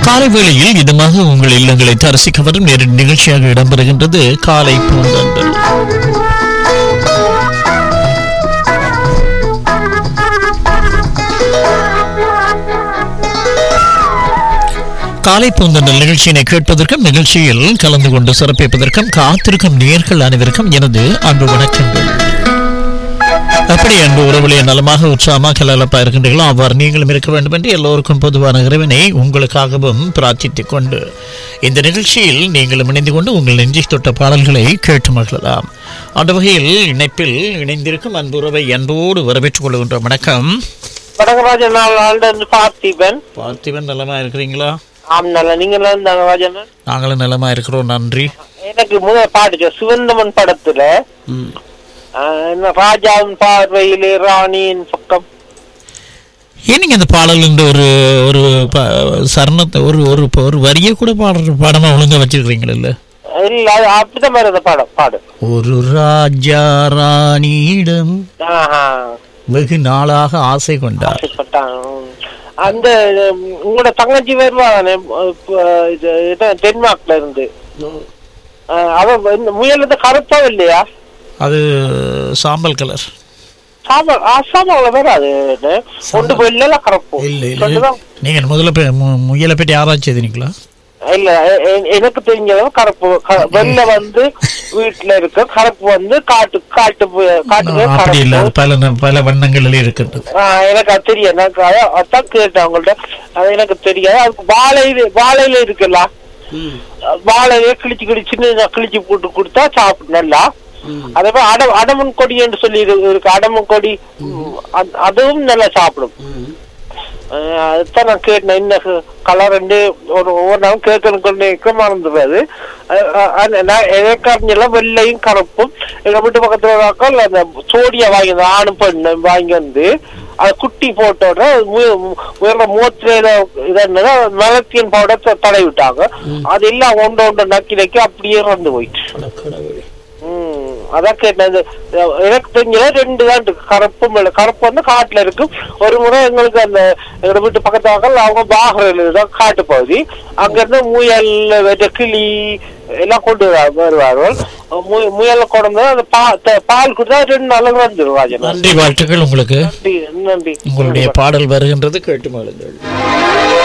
காலை வேளையில் இதமாக உங்கள் இல்லங்களை தரிசிக்க வரும் நேரடி நிகழ்ச்சியாக இடம்பெறுகின்றது காலை பூந்தன்றல் காலை பூந்தன்றல் நிகழ்ச்சியினை கேட்பதற்கும் நிகழ்ச்சியில் கலந்து கொண்டு சிறப்பிப்பதற்கும் காத்திருக்கும் நேர்கள் அனைவருக்கும் எனது அன்பு வணக்கங்கள் அப்படி அன்பு உறவுகளே நலமாக உற்சாகமாக கலலப்பா இருக்கின்றீர்களோ அவ்வாறு நீங்களும் இருக்க வேண்டும் என்று எல்லோருக்கும் பொதுவான இறைவனை உங்களுக்காகவும் பிரார்த்தித்துக் கொண்டு இந்த நிகழ்ச்சியில் நீங்களும் இணைந்து கொண்டு உங்கள் நெஞ்சை தொட்ட பாடல்களை கேட்டு மகிழலாம் அந்த வகையில் இணைப்பில் இணைந்திருக்கும் அன்பு உறவை அன்போடு வரவேற்றுக் கொள்கின்ற வணக்கம் வடகராஜன் ஆண்டு பார்த்திபன் பார்த்திபன் நலமா இருக்கிறீங்களா ஆம் நல்ல நீங்க இருந்தாங்க ராஜன் நாங்களும் நலமா இருக்கிறோம் நன்றி எனக்கு முதல் பாட்டு சிவந்தமன் படத்துல ஆஹ், என்ன ராஜாவின் பார்வையிலே ராணியின் பக்கம் ஏன் நீங்க அந்த பாடல் என்று ஒரு ஒரு ப- சரணத்தை ஒரு ஒரு ஒரு வரியை கூட பாடுற பாடமா ஒழுங்கா வச்சிருக்கிறீங்களா இல்ல அது அப்படிதான் மாதிரி அந்த பாடம் பாடு ஒரு ராஜா ராணியிடம் ஆஹா வெகு நாளாக ஆசை கொண்டார் ஆசைப்பட்டான் உம். அந்த உம், உங்களோட தங்கச்சி வருவா தானே இப்ப இது இதான் டென்மார்க்ல இருந்து ஆஹ், அவ இந்த முயல் வந்து கருப்பா இல்லையா அது சாம்பல் கலர் சாம்பல் ஆ, சாம்பல் வராது கொண்டு போய் இல்ல கரப்பு இல்ல இல்ல சொல்லுதான் நீங்க முதல்ல போய் மு- முயலை பற்றி ஆராய்ச்சி எதுனீங்களா இல்ல எ- எ- எனக்கு தெரிஞ்சதும் கருப்பு க- வெள்ளை வந்து வீட்டுல இருக்கு கருப்பு வந்து காட்டு காட்டு பு- காட்டுல அப்படி இல்ல கருப்பு அது பல ந- பல வண்ணங்களில் இருக்கின்றது ஆ, எனக்கு அது தெரியும் எனக்கு அத- அதான் கேட்டேன் உங்கள்ட்ட அது எனக்கு தெரியாது அதுக்கு வாழையில வாழையில இருக்குல்ல வாழையில கிழிச்சு கிழிச்சுன்னு கிழிச்சு போட்டு கொடுத்தா சாப்பிடு நல்லா அதே மாதிரி அட அடமன் கொடி என்று சொல்லி இரு- இருக்கு அடமன் கொடி ம், அது- அதுவும் நல்லா சாப்பிடும் அஹ் அதுதான் நான் கேட்டேன் என்ன கலர் ரெண்டு ஒரு ஒவ்வொரு நாளும் கேட்கணும் கொண்டு மறந்துடுறது அஹ் அஹ் அஹ் நான் எனக்கு அறிஞ்செல்லாம் வெள்ளையும் கருப்பும் எங்க வீட்டு பக்கத்துல இருக்கால் அந்த சோடியா வாங்கி அந்த ஆணும் பெண்ணு வாங்கி வந்து அது குட்டி போட்டோட உயர்ந்த மூத்திரையில இதா மெலத்தியன் பவுடர் தடவி விட்டாங்க அது எல்லாம் ஒன்று ஒன்று நக்கி நக்கி அப்படியே இறந்து போயிட்டு ம், அதான் கேட்டேன் இந்த, அஹ், எனக்கு தெரிஞ்சல ரெண்டு தான் இருக்கு கருப்பும் வெள்ளை. கருப்பு வந்து காட்டுல இருக்கு ஒரு முறை எங்களுக்கு அந்த எங்க வீட்டு பக்கத்தாக்கள் அவங்க பாகரில் தான் காட்டு பகுதி அங்க இருந்து முயல் வெட்ட கிளி எல்லாம் கொண்டு வர- வருவார்கள் மு- முயலை கொண்டு வந்து அந்த பா- த- பால் கொடுத்தா ரெண்டு நாள் வந்துடும் ராஜன் நன்றி வாழ்த்துக்கள் உங்களுக்கு நன்றி நன்றி உங்களுடைய பாடல் வருகின்றது கேட்டு மகிழுங்கள்